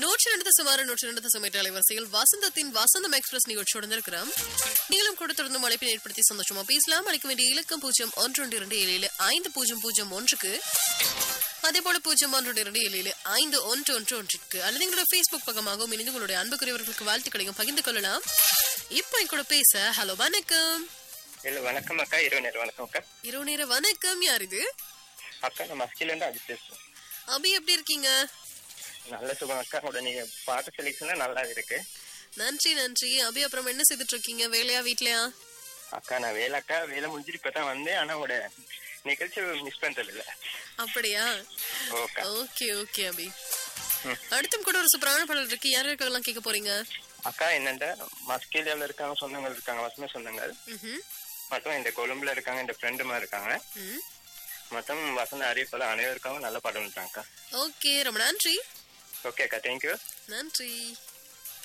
நூற்றி ரெண்டு சுமார் நூற்றி ரெண்டு சுமைட்டு அலைவரிசையில் வசந்தத்தின் வசந்தம் எக்ஸ்பிரஸ் நிகழ்ச்சியோடு இருக்கிறோம் நீங்களும் கூட தொடர்ந்து அழைப்பினை ஏற்படுத்தி சந்தோஷமா பேசலாம் அழைக்க வேண்டிய இலக்கம் பூஜ்ஜியம் ஒன்று ஒன்று இரண்டு ஏழு ஏழு ஐந்து பூஜ்ஜியம் பூஜ்ஜியம் ஒன்றுக்கு அதே போல பூஜ்ஜியம் ஒன்று இரண்டு ஏழு ஏழு ஐந்து ஒன்று ஒன்று ஒன்றிற்கு அல்லது எங்களோட ஃபேஸ்புக் பக்கமாகவும் இணைந்து உங்களுடைய அன்புக்குரியவர்களுக்கு வாழ்த்துக்களையும் பகிர்ந்து கொள்ளலாம் இப்போ என் கூட பேச ஹலோ வணக்கம் இல்ல வணக்கம் அக்கா இரவு நேரம் வணக்கம் அக்கா இரவு நேர வணக்கம் யார் இது அக்கா நான் மஸ்கில இருந்து அஜித் பேசுறேன் அபி எப்படி இருக்கீங்க நல்ல சுகம் அக்கா உங்களோட நீங்க பாட்டு செலெக்ஷன் நல்லா இருக்கு நன்றி நன்றி அபி அப்புறம் என்ன செய்துட்டு இருக்கீங்க வேலையா வீட்லயா அக்கா நான் வேலை அக்கா வேலை முடிஞ்சிட்டு இப்பதான் வந்தேன் ஆனா உங்களோட நிகழ்ச்சி மிஸ் பண்றது இல்ல அப்படியா ஓகே ஓகே ஓகே அபி ம். அடுத்தும் கூட ஒரு சூப்பரான பாடல் இருக்கு யார் யாருக்கெல்லாம் கேட்க போறீங்க அக்கா என்னண்ட மஸ்கேலியாவில் இருக்காங்க சொந்தங்கள் இருக்காங்க வசமே சொந்தங்கள் ம்ஹும். மற்றும் இந்த கொழும்புல இருக்காங்க இந்த ஃப்ரெண்டுமா இருக்காங்க ம். மொத்தம் வசந்த அறிவிப்பாளர் அனைவருக்காகவும் நல்ல படம் அக்கா ஓகே ரொம்ப நன்றி ஓகே அக்கா தேங்க்யூ நன்றி